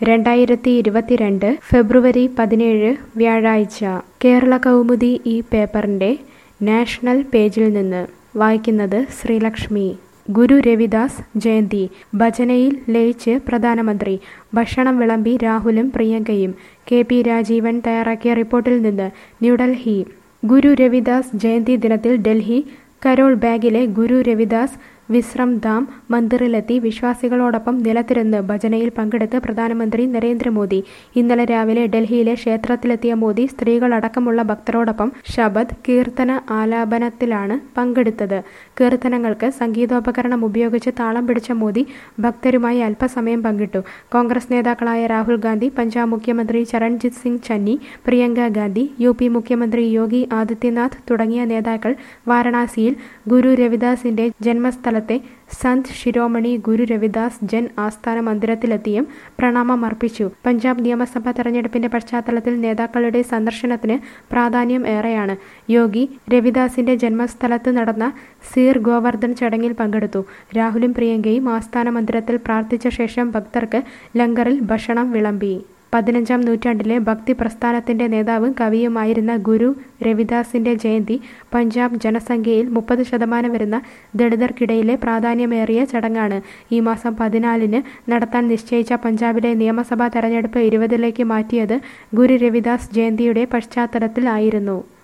രണ്ടായിരത്തി ഇരുപത്തിരണ്ട് ഫെബ്രുവരി പതിനേഴ് വ്യാഴാഴ്ച കേരള കൗമുദി ഈ പേപ്പറിൻ്റെ നാഷണൽ പേജിൽ നിന്ന് വായിക്കുന്നത് ശ്രീലക്ഷ്മി ഗുരു രവിദാസ് ജയന്തി ഭജനയിൽ ലയിച്ച് പ്രധാനമന്ത്രി ഭക്ഷണം വിളമ്പി രാഹുലും പ്രിയങ്കയും കെ പി രാജീവൻ തയ്യാറാക്കിയ റിപ്പോർട്ടിൽ നിന്ന് ന്യൂഡൽഹി ഗുരു രവിദാസ് ജയന്തി ദിനത്തിൽ ഡൽഹി കരോൾ ബാഗിലെ ഗുരു രവിദാസ് വിശ്രം ധാം മന്ദിറിലെത്തി വിശ്വാസികളോടൊപ്പം നിലത്തിരുന്ന് ഭജനയിൽ പങ്കെടുത്ത് പ്രധാനമന്ത്രി നരേന്ദ്രമോദി ഇന്നലെ രാവിലെ ഡൽഹിയിലെ ക്ഷേത്രത്തിലെത്തിയ മോദി സ്ത്രീകളടക്കമുള്ള ഭക്തരോടൊപ്പം ശബദ് കീർത്തന ആലാപനത്തിലാണ് പങ്കെടുത്തത് കീർത്തനങ്ങൾക്ക് സംഗീതോപകരണം ഉപയോഗിച്ച് താളം പിടിച്ച മോദി ഭക്തരുമായി അല്പസമയം പങ്കിട്ടു കോൺഗ്രസ് നേതാക്കളായ രാഹുൽ ഗാന്ധി പഞ്ചാബ് മുഖ്യമന്ത്രി ചരൺജിത് സിംഗ് ചന്നി പ്രിയങ്ക ഗാന്ധി യു പി മുഖ്യമന്ത്രി യോഗി ആദിത്യനാഥ് തുടങ്ങിയ നേതാക്കൾ വാരണാസിയിൽ ഗുരു രവിദാസിന്റെ ജന്മസ്ഥലത്തെ സന്ത് ശിരോമണി ഗുരു രവിദാസ് ജൻ ആസ്ഥാന മന്ദിരത്തിലെത്തിയും പ്രണാമം അർപ്പിച്ചു പഞ്ചാബ് നിയമസഭാ തെരഞ്ഞെടുപ്പിന്റെ പശ്ചാത്തലത്തിൽ നേതാക്കളുടെ സന്ദർശനത്തിന് പ്രാധാന്യം ഏറെയാണ് യോഗി രവിദാസിന്റെ ജന്മസ്ഥലത്ത് നടന്ന സീർ ഗോവർദ്ധൻ ചടങ്ങിൽ പങ്കെടുത്തു രാഹുലും പ്രിയങ്കയും ആസ്ഥാന മന്ദിരത്തിൽ പ്രാർത്ഥിച്ച ശേഷം ഭക്തർക്ക് ലങ്കറിൽ ഭക്ഷണം വിളമ്പി പതിനഞ്ചാം നൂറ്റാണ്ടിലെ ഭക്തി പ്രസ്ഥാനത്തിന്റെ നേതാവും കവിയുമായിരുന്ന ഗുരു രവിദാസിന്റെ ജയന്തി പഞ്ചാബ് ജനസംഖ്യയിൽ മുപ്പത് ശതമാനം വരുന്ന ദളിതർക്കിടയിലെ പ്രാധാന്യമേറിയ ചടങ്ങാണ് ഈ മാസം പതിനാലിന് നടത്താൻ നിശ്ചയിച്ച പഞ്ചാബിലെ നിയമസഭാ തെരഞ്ഞെടുപ്പ് ഇരുപതിലേക്ക് മാറ്റിയത് ഗുരു രവിദാസ് ജയന്തിയുടെ പശ്ചാത്തലത്തിലായിരുന്നു